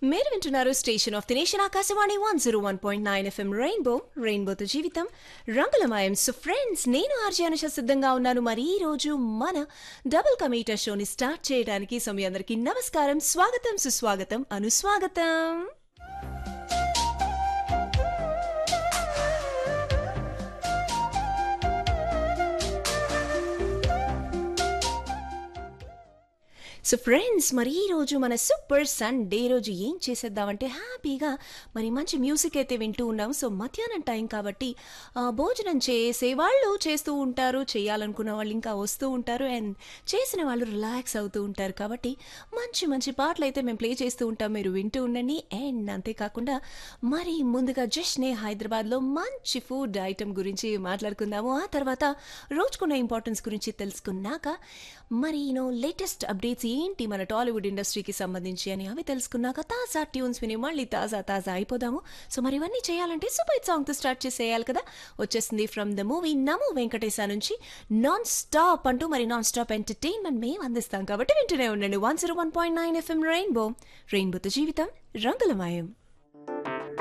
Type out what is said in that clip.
మీరు వింటున్నారు station of the nation Akashvani one zero one point nine FM Rainbow రెయిన్బోతో జీవితం రంగులమయం సో ఫ్రెండ్స్ నేను ఆర్జే అనుష సిద్ధంగా ఉన్నాను మరి ఈ రోజు మన డబుల్ కమీటర్ షోని స్టార్ట్ చేయడానికి సో మీ అందరికీ నమస్కారం స్వాగతం సుస్వాగతం అనుస్వాగతం సో ఫ్రెండ్స్ మరి ఈ రోజు మన సూపర్ సండే రోజు ఏం చేసేద్దామంటే హ్యాపీగా మరి మంచి మ్యూజిక్ అయితే వింటూ ఉన్నాం సో మధ్యాహ్నం టైం కాబట్టి ఆ, భోజనం చేసే వాళ్ళు చేస్తూ ఉంటారు చేయాలనుకున్న వాళ్ళు ఇంకా వస్తూ ఉంటారు అండ్ చేసిన వాళ్ళు రిలాక్స్ అవుతూ ఉంటారు కాబట్టి మంచి మంచి పాటలు అయితే మేము ప్లే చేస్తూ ఉంటాం మీరు వింటూ ఉండండి అండ్ అంతేకాకుండా మరి ముందుగా జస్ట్నే హైదరాబాద్లో మంచి ఫుడ్ ఐటమ్ గురించి మాట్లాడుకుందాము ఆ తర్వాత రోజుకున్న ఇంపార్టెన్స్ గురించి తెలుసుకున్నాక మరి నో లేటెస్ట్ అప్డేట్స్ ఏంటి మన టాలీవుడ్ ఇండస్ట్రీకి సంబంధించి అని అవి తెలుసుకున్నాక తాజా ట్యూన్స్ విని మళ్ళీ తాజా తాజా అయిపోదాము సో మరి ఇవన్నీ చేయాలంటే సూపర్ హిట్ సాంగ్తో స్టార్ట్ చేసేయాలి కదా వచ్చేసింది ఫ్రమ్ ద మూవీ నమో వెంకటేశ నుంచి నాన్ స్టాప్ అంటూ మరి నాన్ స్టాప్ ఎంటర్టైన్మెంట్ మేము అందిస్తాం కాబట్టి వింటూనే ఉండండి one zero one point nine FM Rainbow రెయిన్బోతో జీవితం రంగులమయం